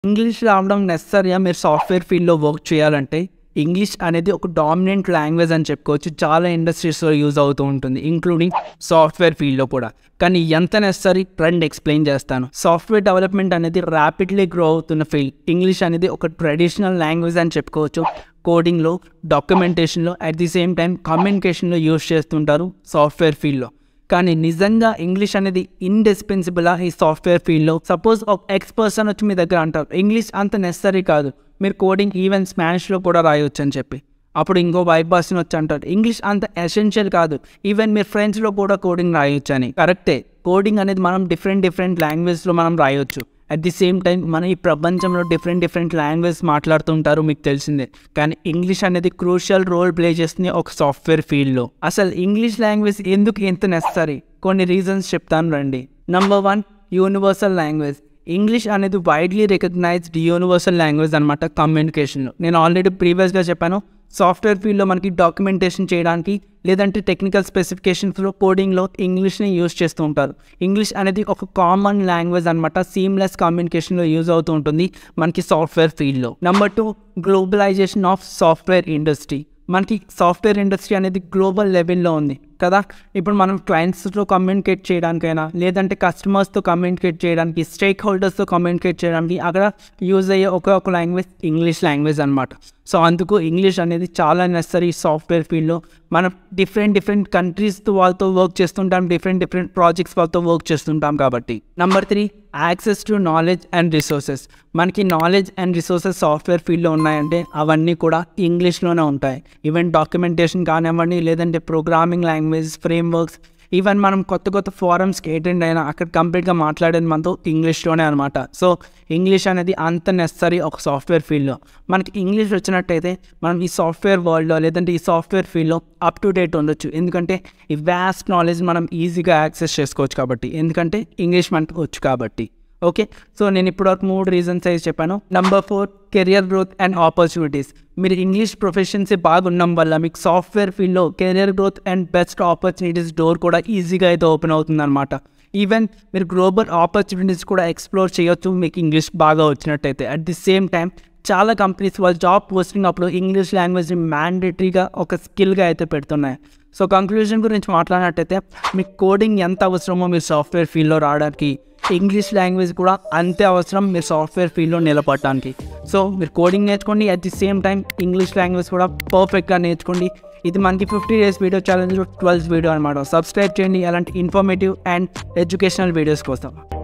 English రావడం నెసరీగా మీరు software ఫీల్డ్లో వర్క్ చేయాలంటే ఇంగ్లీష్ అనేది ఒక డామినెంట్ లాంగ్వేజ్ అని చెప్పుకోవచ్చు చాలా ఇండస్ట్రీస్లో యూజ్ అవుతూ ఉంటుంది ఇంక్లూడింగ్ సాఫ్ట్వేర్ ఫీల్డ్లో కూడా కానీ ఎంత నెసరీ ట్రెండ్ ఎక్స్ప్లెయిన్ చేస్తాను సాఫ్ట్వేర్ డెవలప్మెంట్ అనేది ర్యాపిడ్లీ గ్రో అవుతున్న ఫీల్డ్ ఇంగ్లీష్ అనేది ఒక ట్రెడిషనల్ లాంగ్వేజ్ అని చెప్పుకోవచ్చు కోడింగ్లో డాక్యుమెంటేషన్లో అట్ ది సేమ్ టైం కమ్యూనికేషన్లో యూజ్ చేస్తుంటారు సాఫ్ట్వేర్ ఫీల్డ్లో కానీ నిజంగా ఇంగ్లీష్ అనేది ఇండిస్పెన్సిబుల్ ఈ సాఫ్ట్వేర్ ఫీల్డ్లో సపోజ్ ఒక ఎక్స్ పర్సన్ వచ్చి మీ దగ్గర అంటారు ఇంగ్లీష్ అంత నెసరీ కాదు మీరు కోడింగ్ ఈవెన్ స్పానిష్లో కూడా రాయొచ్చు అని చెప్పి అప్పుడు ఇంకో వైట్ పర్సన్ వచ్చి అంటారు ఇంగ్లీష్ అంత ఎసెన్షియల్ కాదు ఈవెన్ మీరు ఫ్రెండ్స్లో కూడా కోడింగ్ రాయొచ్చు అని కరెక్టే కోడింగ్ అనేది మనం డిఫరెంట్ డిఫరెంట్ లాంగ్వేజ్లో మనం రాయొచ్చు అట్ ది సేమ్ టైం మన ఈ ప్రపంచంలో డిఫరెంట్ డిఫరెంట్ లాంగ్వేజ్ మాట్లాడుతుంటారు మీకు తెలిసిందే కానీ ఇంగ్లీష్ అనేది క్రూషియల్ రోల్ ప్లే చేస్తుంది ఒక సాఫ్ట్వేర్ ఫీల్డ్లో అసలు ఇంగ్లీష్ లాంగ్వేజ్ ఎందుకు ఎంత నెసరీ కొన్ని రీజన్స్ చెప్తాను రండి number one universal language English అనేది వైడ్లీ రికగ్నైజ్డ్ యూనివర్సల్ లాంగ్వేజ్ అనమాట కమ్యూనికేషన్లో నేను ఆల్రెడీ ప్రీవియస్గా చెప్పాను సాఫ్ట్వేర్ ఫీల్డ్లో మనకి డాక్యుమెంటేషన్ చేయడానికి లేదంటే టెక్నికల్ స్పెసిఫికేషన్స్లో కోడింగ్లో ఇంగ్లీష్ని యూజ్ చేస్తూ ఉంటారు ఇంగ్లీష్ అనేది ఒక కామన్ లాంగ్వేజ్ అనమాట సీమ్లెస్ కమ్యూనికేషన్లో యూజ్ అవుతూ ఉంటుంది మనకి సాఫ్ట్వేర్ ఫీల్డ్లో number two globalisation of software industry మనకి సాఫ్ట్వేర్ ఇండస్ట్రీ అనేది గ్లోబల్ లెవెల్లో ఉంది కదా ఇప్పుడు మనం క్లయింట్స్తో కమ్యూనికేట్ చేయడానికైనా లేదంటే కస్టమర్స్తో కమ్యూనికేట్ చేయడానికి స్టేక్ హోల్డర్స్తో కమ్యూనికేట్ చేయడానికి అక్కడ యూజ్ అయ్యే ఒక ఒక లాంగ్వేజ్ ఇంగ్లీష్ లాంగ్వేజ్ అనమాట సో అందుకు ఇంగ్లీష్ అనేది చాలా నెసరీ సాఫ్ట్వేర్ ఫీల్డ్లో మనం డిఫరెంట్ డిఫరెంట్ కంట్రీస్తో వాళ్ళతో వర్క్ చేస్తుంటాం డిఫరెంట్ డిఫరెంట్ ప్రాజెక్ట్స్ వాళ్ళతో వర్క్ చేస్తుంటాం కాబట్టి number three access to knowledge and resources మనకి నాలెడ్జ్ అండ్ రిసోర్సెస్ సాఫ్ట్వేర్ ఫీల్డ్లో ఉన్నాయంటే అవన్నీ కూడా ఇంగ్లీష్లోనే ఉంటాయి ఈవెన్ డాక్యుమెంటేషన్ కానివ్వండి లేదంటే ప్రోగ్రామింగ్ లాంగ్వేజ్ ఫ్రేమ్వర్క్స్ ఈవెన్ మనం కొత్త కొత్త ఫారమ్స్కి అటెండ్ అయినా అక్కడ కంప్లీట్గా మాట్లాడేది మనతో ఇంగ్లీష్లోనే అనమాట సో ఇంగ్లీష్ అనేది అంత నెసరీ ఒక సాఫ్ట్వేర్ ఫీల్డ్లో మనకి ఇంగ్లీష్ వచ్చినట్టయితే మనం ఈ సాఫ్ట్వేర్ వరల్డ్లో లేదంటే ఈ సాఫ్ట్వేర్ ఫీల్డ్లో అప్ టు డేట్ ఉండొచ్చు ఎందుకంటే ఈ వ్యాస్ట్ నాలెడ్జ్ మనం ఈజీగా యాక్సెస్ చేసుకోవచ్చు కాబట్టి ఎందుకంటే ఇంగ్లీష్ మనకు వచ్చు కాబట్టి ఓకే సో నేను ఇప్పటివరకు మూడు రీజన్స్ అయితే చెప్పాను number four career growth and opportunities మీరు ఇంగ్లీష్ ప్రొఫెషన్సీ బాగుండడం వల్ల మీకు సాఫ్ట్వేర్ ఫీల్డ్లో career growth and best opportunities door కూడా ఈజీగా అయితే ఓపెన్ అవుతుంది అనమాట ఈవెన్ మీరు గ్లోబల్ ఆపర్చునిటీస్ కూడా ఎక్స్ప్లోర్ చేయొచ్చు మీకు ఇంగ్లీష్ బాగా వచ్చినట్టయితే అట్ ది సేమ్ టైం చాలా కంపెనీస్ వాళ్ళు జాబ్ పోస్టింగ్ అప్పుడు ఇంగ్లీష్ లాంగ్వేజ్ని మ్యాండేటరీగా ఒక స్కిల్గా అయితే పెడుతున్నాయి సో కంక్లూజన్ గురించి మాట్లాడినట్టయితే మీకు కోడింగ్ ఎంత అవసరమో మీరు సాఫ్ట్వేర్ ఫీల్డ్లో రావడానికి ఇంగ్లీష్ లాంగ్వేజ్ కూడా అంతే అవసరం మీరు సాఫ్ట్వేర్ ఫీల్డ్లో నిలబడటానికి సో మీరు కోడింగ్ నేర్చుకోండి at the same time English language కూడా పర్ఫెక్ట్గా నేర్చుకోండి ఇది మనకి fifty days video challenge twelfth video అనమాట సబ్స్క్రైబ్ చేయండి అలాంటి ఇన్ఫర్మేటివ్ అండ్ ఎడ్యుకేషనల్ వీడియోస్ కోసం